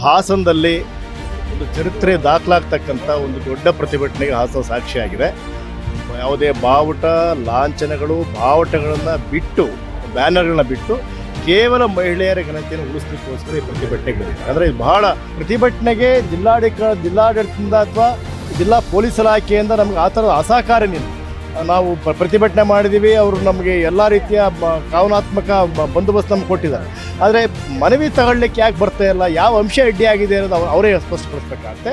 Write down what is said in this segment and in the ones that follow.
ಹಾಸನದಲ್ಲಿ ಒಂದು ಚರಿತ್ರೆ ದಾಖಲಾಗ್ತಕ್ಕಂಥ ಒಂದು ದೊಡ್ಡ ಪ್ರತಿಭಟನೆಗೆ ಹಾಸನ ಸಾಕ್ಷಿಯಾಗಿದೆ ಯಾವುದೇ ಬಾವುಟ ಲಾಂಛನಗಳು ಬಾವುಟಗಳನ್ನು ಬಿಟ್ಟು ಬ್ಯಾನರ್ಗಳನ್ನ ಬಿಟ್ಟು ಕೇವಲ ಮಹಿಳೆಯರ ಘನತೆಯನ್ನು ಉಳಿಸ್ಲಿಕ್ಕೋಸ್ಕರ ಈ ಪ್ರತಿಭಟನೆಗೆ ಬಂದಿದೆ ಅಂದರೆ ಇದು ಬಹಳ ಪ್ರತಿಭಟನೆಗೆ ಜಿಲ್ಲಾಡಳಿತ ಜಿಲ್ಲಾಡಳಿತದಿಂದ ಅಥವಾ ಜಿಲ್ಲಾ ಪೊಲೀಸ್ ಇಲಾಖೆಯಿಂದ ನಮಗೆ ಆ ಥರದ ಅಸಹಕಾರನಿಲ್ಲ ನಾವು ಪ್ರ- ಪ್ರತಿಭಟನೆ ಮಾಡಿದ್ದೀವಿ ಅವರು ನಮಗೆ ಎಲ್ಲ ರೀತಿಯ ಬ- ಕಾನೂನಾತ್ಮಕ ಬ- ಬಂದೋಬಸ್ತ್ ನಮ್ಗೆ ಕೊಟ್ಟಿದ್ದಾರೆ ಆದರೆ ಮನವಿ ತಗೊಳ್ಳಿಕ್ಕೆ ಯಾಕೆ ಬರ್ತಾ ಇಲ್ಲ ಯಾವ ಅಂಶ ಅಡ್ಡಿಯಾಗಿದೆ ಅನ್ನೋದು ಅವ್ರು- ಅವರೇ ಸ್ಪಷ್ಟಪಡಿಸ್ಬೇಕಾಗತ್ತೆ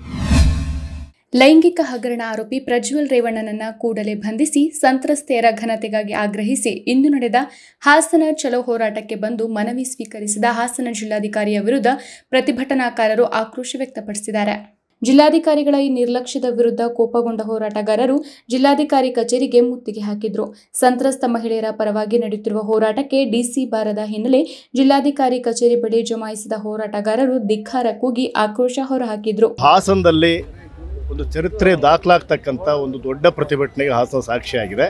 ಲೈಂಗಿಕ ಹಗರಣ ಆರೋಪಿ ಪ್ರಜ್ವಲ್ ರೇವಣ್ಣನನ್ನ ಕೂಡಲೇ ಬಂಧಿಸಿ ಸಂತ್ರಸ್ತೆಯರ ಘನತೆಗಾಗಿ ಆಗ್ರಹಿಸಿ ಇಂದು ನಡೆದ ಹಾಸನ ಚಲೋ ಹೋರಾಟಕ್ಕೆ ಬಂದು ಮನವಿ ಸ್ವೀಕರಿಸಿದ ಹಾಸನ ಜಿಲ್ಲಾಧಿಕಾರಿಯ ವಿರುದ್ಧ ಪ್ರತಿಭಟನಾಕಾರರು ಆಕ್ರೋಶ ವ್ಯಕ್ತಪಡಿಸಿದ್ದಾರೆ ಜಿಲ್ಲಾಧಿಕಾರಿಗಳ ಈ ನಿರ್ಲಕ್ಷ್ಯದ ವಿರುದ್ಧ ಕೋಪಗೊಂಡ ಹೋರಾಟಗಾರರು ಜಿಲ್ಲಾಧಿಕಾರಿ ಕಚೇರಿಗೆ ಮುತ್ತಿಗೆ ಹಾಕಿದ್ರು ಸಂತ್ರಸ್ತ ಮಹಿಳೆಯರ ಪರವಾಗಿ ನಡೆಯುತ್ತಿರುವ ಹೋರಾಟಕ್ಕೆ ಡಿಸಿ ಬಾರದ ಹಿನ್ನೆಲೆ ಜಿಲ್ಲಾಧಿಕಾರಿ ಕಚೇರಿ ಬಳಿ ಜಮಾಯಿಸಿದ ಹೋರಾಟಗಾರರು ಧಿಕ್ಕಾರ ಕೂಗಿ ಆಕ್ರೋಶ ಹೊರಹಾಕಿದ್ರು ಹಾಸನದಲ್ಲಿ ಒಂದು ಚರಿತ್ರೆ ದಾಖಲಾಗ್ತಕ್ಕಂಥ ಒಂದು ದೊಡ್ಡ ಪ್ರತಿಭಟನೆಗೆ ಹಾಸನ ಸಾಕ್ಷಿಯಾಗಿದೆ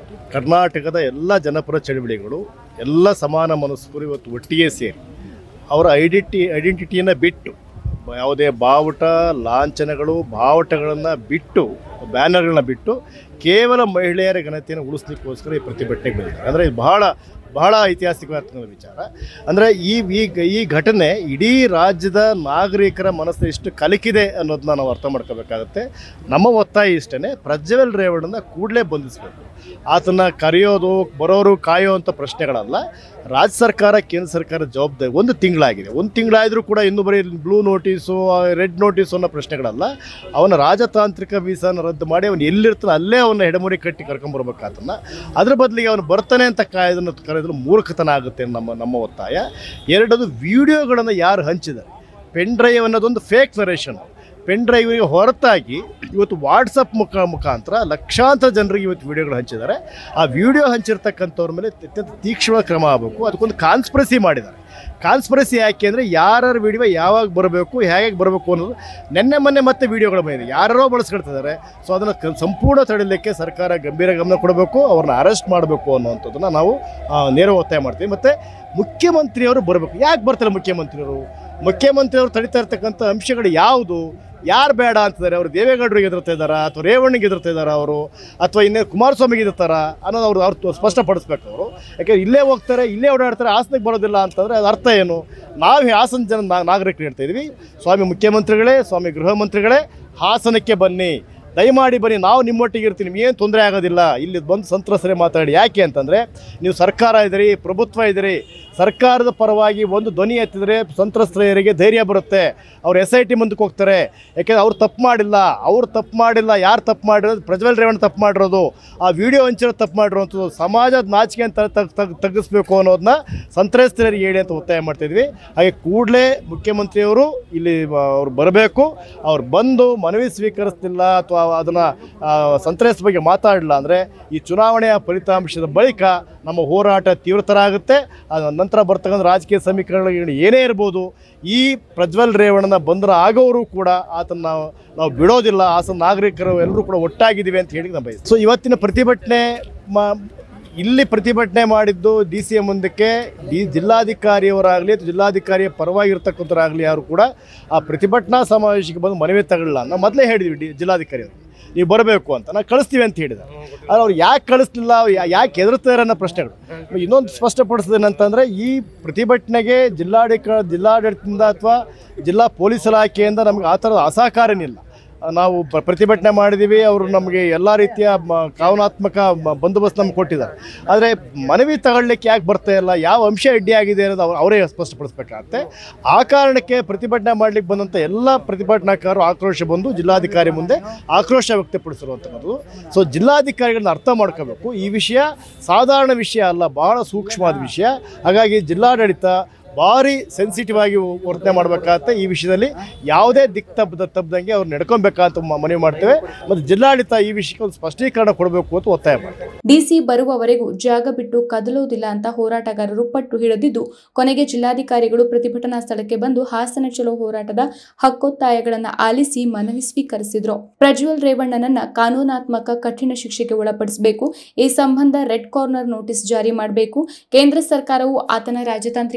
ಕರ್ನಾಟಕದ ಎಲ್ಲ ಜನಪರ ಚಳವಳಿಗಳು ಎಲ್ಲ ಸಮಾನ ಮನಸ್ಕರು ಇವತ್ತು ಒಟ್ಟಿಗೆ ಸೇರಿ ಅವರ ಐಡೆಂಟಿ ಐಡೆಂಟಿಟಿಯನ್ನು ಬಿಟ್ಟು ಯಾವುದೇ ಬಾವುಟ ಲಾಂಛನಗಳು ಬಾವುಟಗಳನ್ನು ಬಿಟ್ಟು ಬ್ಯಾನರ್ಗಳನ್ನ ಬಿಟ್ಟು ಕೇವಲ ಮಹಿಳೆಯರ ಘನತೆಯನ್ನು ಉಳಿಸ್ಲಿಕ್ಕೋಸ್ಕರ ಈ ಪ್ರತಿಭಟನೆಗೆ ಬಂದಿದೆ ಅಂದರೆ ಇದು ಬಹಳ ಬಹಳ ಐತಿಹಾಸಿಕವಾದ ವಿಚಾರ ಅಂದರೆ ಈ ಈ ಈ ಘಟನೆ ಇಡೀ ರಾಜ್ಯದ ನಾಗರಿಕರ ಮನಸ್ಸು ಎಷ್ಟು ಕಲಕಿದೆ ಅನ್ನೋದನ್ನ ನಾವು ಅರ್ಥ ಮಾಡ್ಕೋಬೇಕಾಗತ್ತೆ ನಮ್ಮ ಒತ್ತಾಯ ಇಷ್ಟೇ ಪ್ರಜ್ವಲ್ ರೇವಣ್ಣನ ಕೂಡಲೇ ಬಂಧಿಸಬೇಕು ಆತನ ಕರೆಯೋದು ಬರೋರು ಕಾಯೋವಂಥ ಪ್ರಶ್ನೆಗಳಲ್ಲ ರಾಜ್ಯ ಸರ್ಕಾರ ಕೇಂದ್ರ ಸರ್ಕಾರ ಜವಾಬ್ದಾರಿ ಒಂದು ತಿಂಗಳಾಗಿದೆ ಒಂದು ತಿಂಗಳಾದರೂ ಕೂಡ ಇನ್ನೂ ಬರೀ ಬ್ಲೂ ನೋಟಿಸು ರೆಡ್ ನೋಟಿಸು ಅನ್ನೋ ಪ್ರಶ್ನೆಗಳಲ್ಲ ಅವನ ರಾಜತಾಂತ್ರಿಕ ವೀಸಾನ ರದ್ದು ಮಾಡಿ ಅವನು ಎಲ್ಲಿರ್ತಾನೆ ಅಲ್ಲೇ ಅವನ್ನ ಹೆಡಮುರಿ ಕಟ್ಟಿ ಕರ್ಕೊಂಬರ್ಬೇಕು ಆತನ ಅದ್ರ ಬದಲಿಗೆ ಅವನು ಬರ್ತಾನೆ ಅಂತ ಕಾಯ್ದನ್ನು ಕರೆದ್ರೆ ಮೂರ್ಖತನ ಆಗುತ್ತೆ ನಮ್ಮ ನಮ್ಮ ಒತ್ತಾಯ ಎರಡದು ವಿಡಿಯೋಗಳನ್ನು ಯಾರು ಹಂಚಿದ್ದಾರೆ ಪೆನ್ ಡ್ರೈವ್ ಅನ್ನೋದೊಂದು ಫೇಕ್ ನರೇಷನ್ ಪೆನ್ ಡ್ರೈವಿಗೆ ಹೊರತಾಗಿ ಇವತ್ತು ವಾಟ್ಸಪ್ ಮುಖ ಮುಖಾಂತರ ಲಕ್ಷಾಂತರ ಜನರಿಗೆ ಇವತ್ತು ವಿಡಿಯೋಗಳು ಹಂಚಿದ್ದಾರೆ ಆ ವಿಡಿಯೋ ಹಂಚಿರ್ತಕ್ಕಂಥವ್ರ ಮೇಲೆ ಅತ್ಯಂತ ತೀಕ್ಷ್ಣ ಕ್ರಮ ಆಗಬೇಕು ಅದಕ್ಕೊಂದು ಕಾನ್ಸ್ಪ್ರಸಿ ಮಾಡಿದ್ದಾರೆ ಕಾನ್ಸ್ಪರಸಿ ಯಾಕೆ ಅಂದರೆ ಯಾರ್ಯಾರ ವಿಡಿಯೋ ಯಾವಾಗ ಬರಬೇಕು ಹೇಗೆ ಬರಬೇಕು ಅನ್ನೋದು ನಿನ್ನೆ ಮೊನ್ನೆ ಮತ್ತೆ ವಿಡಿಯೋಗಳು ಬಂದಿದೆ ಯಾರೋ ಬಳಸ್ಕೊಳ್ತಿದ್ದಾರೆ ಸೊ ಅದನ್ನು ಕ- ಸಂಪೂರ್ಣ ತಡೆಯಲಿಕ್ಕೆ ಸರ್ಕಾರ ಗಂಭೀರ ಗಮನ ಕೊಡಬೇಕು ಅವ್ರನ್ನ ಅರೆಸ್ಟ್ ಮಾಡಬೇಕು ಅನ್ನುವಂಥದ್ದನ್ನು ನಾವು ಆ, ನೇರ ಒತ್ತಾಯ ಮಾಡ್ತೀವಿ ಮತ್ತು ಮುಖ್ಯಮಂತ್ರಿಯವರು ಬರಬೇಕು ಯಾಕೆ ಬರ್ತಾರೆ ಮುಖ್ಯಮಂತ್ರಿಯವರು ಮುಖ್ಯಮಂತ್ರಿಯವರು ತಡಿತಾ ಇರ್ತಕ್ಕಂಥ ಅಂಶಗಳು ಯಾವುದು ಯಾರು ಬೇಡ ಅಂತಿದ್ದಾರೆ ಅವರು ದೇವೇಗೌಡರಿಗೆ ಎದುರ್ತಾ ಇದ್ದಾರಾ ಅಥವಾ ರೇವಣ್ಣಗೆ ಎದುರ್ತಾ ಇದ್ದಾರಾ ಅವರು ಅಥವಾ ಇನ್ನೇ ಕುಮಾರಸ್ವಾಮಿಗೆ ಎದುರ್ತಾರಾ ಅನ್ನೋದು ಅವ್ರು ಅವ್ರು ಸ್ಪಷ್ಟಪಡಿಸ್ಬೇಕು ಅವರು ಯಾಕೆಂದ್ರೆ ಇಲ್ಲೇ ಹೋಗ್ತಾರೆ ಇಲ್ಲೇ ಓಡಾಡ್ತಾರೆ ಹಾಸನಕ್ಕೆ ಬರೋದಿಲ್ಲ ಅಂತಂದರೆ ಅದು ಅರ್ಥ ಏನು ನಾವು ಹಾಸನ ಜನ ನಾ- ನಾಗರಿಕರು ಹೇಳ್ತಾ ಇದ್ವಿ ಸ್ವಾಮಿ ಮುಖ್ಯಮಂತ್ರಿಗಳೇ ಸ್ವಾಮಿ ಗೃಹ ಮಂತ್ರಿಗಳೇ ಹಾಸನಕ್ಕೆ ಬನ್ನಿ ದಯಮಾಡಿ ಬನ್ನಿ ನಾವು ನಿಮ್ಮೊಟ್ಟಿಗೆ ಇರ್ತೀವಿ ನಿಮ್ಗೇನು ತೊಂದರೆ ಆಗೋದಿಲ್ಲ ಇಲ್ಲಿ ಬಂದು ಸಂತ್ರಸ್ತರೇ ಮಾತಾಡಿ ಯಾಕೆ ಅಂತಂದರೆ ನೀವು ಸರ್ಕಾರ ಇದ್ದೀರಿ ಪ್ರಭುತ್ವ ಇದ್ದೀರಿ ಸರ್ಕಾರದ ಪರವಾಗಿ ಒಂದು ಧ್ವನಿ ಎತ್ತಿದರೆ ಸಂತ್ರಸ್ತರಿಗೆ ಧೈರ್ಯ ಬರುತ್ತೆ ಅವ್ರು ಎಸ್ ಐ ಟಿ ಮುಂದಕ್ಕೆ ಹೋಗ್ತಾರೆ ಯಾಕೆಂದ್ರೆ ಅವ್ರು ತಪ್ಪು ಮಾಡಿಲ್ಲ ಅವ್ರು ತಪ್ಪು ಮಾಡಿಲ್ಲ ಯಾರು ತಪ್ಪು ಮಾಡಿರೋದು ಪ್ರಜ್ವಲ್ ರೇವಣ್ಣ ತಪ್ಪು ಮಾಡಿರೋದು ಆ ವಿಡಿಯೋ ಹಂಚಿರೋ ತಪ್ಪು ಮಾಡಿರೋಂಥದ್ದು ಸಮಾಜದ ನಾಚಿಕೆ ಅಂತ ತಗ್ ತಗ್ ತಗ್ಗಿಸ್ಬೇಕು ಅನ್ನೋದನ್ನ ಸಂತ್ರಸ್ತರಿಗೆ ಹೇಳಿ ಅಂತ ಒತ್ತಾಯ ಮಾಡ್ತಿದ್ವಿ ಹಾಗೆ ಕೂಡಲೇ ಮುಖ್ಯಮಂತ್ರಿಯವರು ಇಲ್ಲಿ ಬ- ಅವ್ರು ಬರಬೇಕು ಅವ್ರು ಬಂದು ಮನವಿ ಸ್ವೀಕರಿಸ್ತಿಲ್ಲ ಅಥವಾ ಅದನ್ನು ಸಂತ್ರಸ್ತ ಬಗ್ಗೆ ಮಾತಾಡಲಿಲ್ಲ ಅಂದರೆ ಈ ಚುನಾವಣೆಯ ಫಲಿತಾಂಶದ ಬಳಿಕ ನಮ್ಮ ಹೋರಾಟ ತೀವ್ರತರ ಆಗುತ್ತೆ ಅದ ನಂತರ ಬರ್ತಕ್ಕಂಥ ರಾಜಕೀಯ ಸಮೀಕರಣಗಳು ಏನೇ ಇರ್ಬೋದು ಈ ಪ್ರಜ್ವಲ್ ರೇವಣ್ಣನ ಬಂಧನ ಆಗೋರು ಕೂಡ ಆತನ ನಾವು ನಾವು ಬಿಡೋದಿಲ್ಲ ಹಾಸನ ನಾಗರಿಕರು ಎಲ್ಲರೂ ಕೂಡ ಒಟ್ಟಾಗಿದ್ದೀವಿ ಅಂತ ಹೇಳಿ ನಮ್ಮ ಸೊ ಇವತ್ತಿನ ಪ್ರತಿಭಟನೆ ಮ ಇಲ್ಲಿ ಪ್ರತಿಭಟನೆ ಮಾಡಿದ್ದು ಡಿ ಸಿ ಎ ಮುಂದಕ್ಕೆ ಡಿ ಜಿಲ್ಲಾಧಿಕಾರಿಯವರಾಗಲಿ ಅಥವಾ ಜಿಲ್ಲಾಧಿಕಾರಿಯ ಪರವಾಗಿರ್ತಕ್ಕಂಥವ್ರಾಗಲಿ ಯಾರು ಕೂಡ ಆ ಪ್ರತಿಭಟನಾ ಸಮಾವೇಶಕ್ಕೆ ಬಂದು ಮನವಿ ತಗೊಳ್ಳಲ್ಲ ನಾವು ಮೊದಲೇ ಹೇಳಿದ್ವಿ ಡಿ ಜಿಲ್ಲಾಧಿಕಾರಿಯವರು ನೀವು ಬರಬೇಕು ಅಂತ ನಾವು ಕಳಿಸ್ತೀವಿ ಅಂತ ಹೇಳಿದ್ದಾರೆ ಆದರೆ ಅವ್ರು ಯಾಕೆ ಕಳಿಸ್ಲಿಲ್ಲ ಅವ್ರು ಯಾ- ಯಾಕೆ ಎದುರ್ತಾರೆ ಅನ್ನೋ ಪ್ರಶ್ನೆಗಳು ಇನ್ನೊಂದು ಸ್ಪಷ್ಟಪಡಿಸೋದೇನಂತಂದರೆ ಈ ಪ್ರತಿಭಟನೆಗೆ ಜಿಲ್ಲಾಡಳಿತ ಜಿಲ್ಲಾಡಳಿತದಿಂದ ಅಥವಾ ಜಿಲ್ಲಾ ಪೊಲೀಸ್ ಇಲಾಖೆಯಿಂದ ನಮಗೆ ಆ ಥರದ ಅಸಹಕಾರನಿಲ್ಲ ನಾವು ಪ್ರ- ಪ್ರತಿಭಟನೆ ಮಾಡಿದ್ದೀವಿ ಅವರು ನಮಗೆ ಎಲ್ಲ ರೀತಿಯ ಮ- ಕಾನೂನಾತ್ಮಕ ಬ- ಬಂದೋಬಸ್ತ್ ನಮ್ಗೆ ಕೊಟ್ಟಿದ್ದಾರೆ ಆದರೆ ಮನವಿ ತಗೊಳ್ಳಿಕ್ಕೆ ಯಾಕೆ ಬರ್ತಾ ಇಲ್ಲ ಯಾವ ಅಂಶ ಅಡ್ಡಿಯಾಗಿದೆ ಅನ್ನೋದು ಅವ್ರು ಅವರೇ ಸ್ಪಷ್ಟಪಡಿಸ್ಬೇಕಾಗತ್ತೆ ಆ ಕಾರಣಕ್ಕೆ ಪ್ರತಿಭಟನೆ ಮಾಡಲಿಕ್ಕೆ ಬಂದಂಥ ಎಲ್ಲ ಪ್ರತಿಭಟನಾಕಾರರು ಆಕ್ರೋಶ ಬಂದು ಜಿಲ್ಲಾಧಿಕಾರಿ ಮುಂದೆ ಆಕ್ರೋಶ ವ್ಯಕ್ತಪಡಿಸಿರುವಂಥದ್ದು ಸೊ ಜಿಲ್ಲಾಧಿಕಾರಿಗಳನ್ನ ಅರ್ಥ ಮಾಡ್ಕೋಬೇಕು ಈ ವಿಷಯ ಸಾಧಾರಣ ವಿಷಯ ಅಲ್ಲ ಬಹಳ ಸೂಕ್ಷ್ಮವಾದ ವಿಷಯ ಹಾಗಾಗಿ ಜಿಲ್ಲಾಡಳಿತ ಭಾರಿ ಸೆನ್ಸಿಟಿವ್ ಆಗಿ ವರ್ತನೆ ಮಾಡಬೇಕಾಗತ್ತೆ ಈ ವಿಷಯದಲ್ಲಿ ಯಾವುದೇ ದಿಕ್ ತಪ್ಪದ ತಪ್ಪದಂಗೆ ಅವ್ರು ನಡ್ಕೊಬೇಕಂತ ಮ- ಮನವಿ ಮಾಡ್ತೇವೆ ಮತ್ತು ಜಿಲ್ಲಾಡಳಿತ ಈ ವಿಷಯಕ್ಕೆ ಒಂದು ಸ್ಪಷ್ಟೀಕರಣ ಕೊಡಬೇಕು ಅಂತ ಒತ್ತಾಯ ಮಾಡ್ತೇವೆ ಡಿಸಿ ಬರುವವರೆಗೂ ಜಾಗ ಬಿಟ್ಟು ಕದಲುವುದಿಲ್ಲ ಅಂತ ಹೋರಾಟಗಾರರು ಪಟ್ಟು ಹಿಡಿದಿದ್ದು ಕೊನೆಗೆ ಜಿಲ್ಲಾಧಿಕಾರಿಗಳು ಪ್ರತಿಭಟನಾ ಸ್ಥಳಕ್ಕೆ ಬಂದು ಹಾಸನ ಚಲೋ ಹೋರಾಟದ ಹಕ್ಕೊತ್ತಾಯಗಳನ್ನು ಆಲಿಸಿ ಮನವಿ ಸ್ವೀಕರಿಸಿದ್ರು ಪ್ರಜ್ವಲ್ ರೇವಣ್ಣನನ್ನ ಕಾನೂನಾತ್ಮಕ ಕಠಿಣ ಶಿಕ್ಷೆಗೆ ಒಳಪಡಿಸಬೇಕು ಈ ಸಂಬಂಧ ರೆಡ್ ಕಾರ್ನರ್ ನೋಟಿಸ್ ಜಾರಿ ಮಾಡಬೇಕು ಕೇಂದ್ರ ಸರ್ಕಾರವು ಆತನ ರಾಜತಾಂತ್ರಿಕ ಪಾಸ್ಪೋರ್ಟ್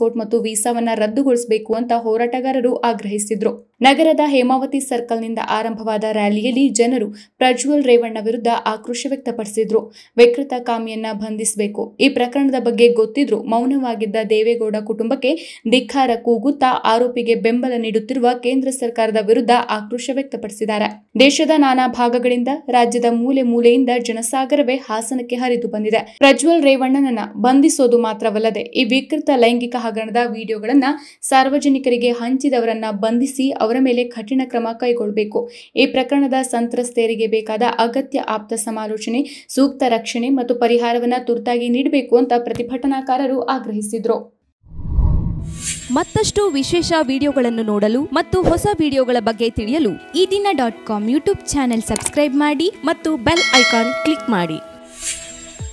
ಪಾಸ್ಪೋರ್ಟ್ ಮತ್ತು ವೀಸಾವನ್ನ ರದ್ದುಗೊಳಿಸಬೇಕು ಅಂತ ಹೋರಾಟಗಾರರು ಆಗ್ರಹಿಸಿದ್ರು ನಗರದ ಹೇಮಾವತಿ ಸರ್ಕಲ್ನಿಂದ ಆರಂಭವಾದ ರ್ಯಾಲಿಯಲ್ಲಿ ಜನರು ಪ್ರಜ್ವಲ್ ರೇವಣ್ಣ ವಿರುದ್ಧ ಆಕ್ರೋಶ ವ್ಯಕ್ತಪಡಿಸಿದ್ರು ವಿಕೃತ ಕಾಮಿಯನ್ನ ಬಂಧಿಸಬೇಕು ಈ ಪ್ರಕರಣದ ಬಗ್ಗೆ ಗೊತ್ತಿದ್ರೂ ಮೌನವಾಗಿದ್ದ ದೇವೇಗೌಡ ಕುಟುಂಬಕ್ಕೆ ಧಿಕ್ಕಾರ ಕೂಗುತ್ತಾ ಆರೋಪಿಗೆ ಬೆಂಬಲ ನೀಡುತ್ತಿರುವ ಕೇಂದ್ರ ಸರ್ಕಾರದ ವಿರುದ್ಧ ಆಕ್ರೋಶ ವ್ಯಕ್ತಪಡಿಸಿದ್ದಾರೆ ದೇಶದ ನಾನಾ ಭಾಗಗಳಿಂದ ರಾಜ್ಯದ ಮೂಲೆ ಮೂಲೆಯಿಂದ ಜನಸಾಗರವೇ ಹಾಸನಕ್ಕೆ ಹರಿದು ಬಂದಿದೆ ಪ್ರಜ್ವಲ್ ರೇವಣ್ಣನನ್ನ ಬಂಧಿಸೋದು ಮಾತ್ರವಲ್ಲದೆ ಈ ವಿಕೃತ ಲೈಂಗಿಕ ಹಗರಣದ ವಿಡಿಯೋಗಳನ್ನ ಸಾರ್ವಜನಿಕರಿಗೆ ಹಂಚಿದವರನ್ನ ಬಂಧಿಸಿ ಅವರ ಮೇಲೆ ಕಠಿಣ ಕ್ರಮ ಕೈಗೊಳ್ಳಬೇಕು ಈ ಪ್ರಕರಣದ ಸಂತ್ರಸ್ತೆಯರಿಗೆ ಬೇಕಾದ ಅಗತ್ಯ ಆಪ್ತ ಸಮಾಲೋಚನೆ ಸೂಕ್ತ ರಕ್ಷಣೆ ಮತ್ತು ಪರಿಹಾರವನ್ನ ತುರ್ತಾಗಿ ನೀಡಬೇಕು ಅಂತ ಪ್ರತಿಭಟನಾಕಾರರು ಆಗ್ರಹಿಸಿದ್ರು ಮತ್ತಷ್ಟು ವಿಶೇಷ ವಿಡಿಯೋಗಳನ್ನು ನೋಡಲು ಮತ್ತು ಹೊಸ ವಿಡಿಯೋಗಳ ಬಗ್ಗೆ ತಿಳಿಯಲು Ee Dina dot com YouTube channel subscribe ಮಾಡಿ ಮತ್ತು ಬೆಲ್ ಐಕಾನ್ ಕ್ಲಿಕ್ ಮಾಡಿ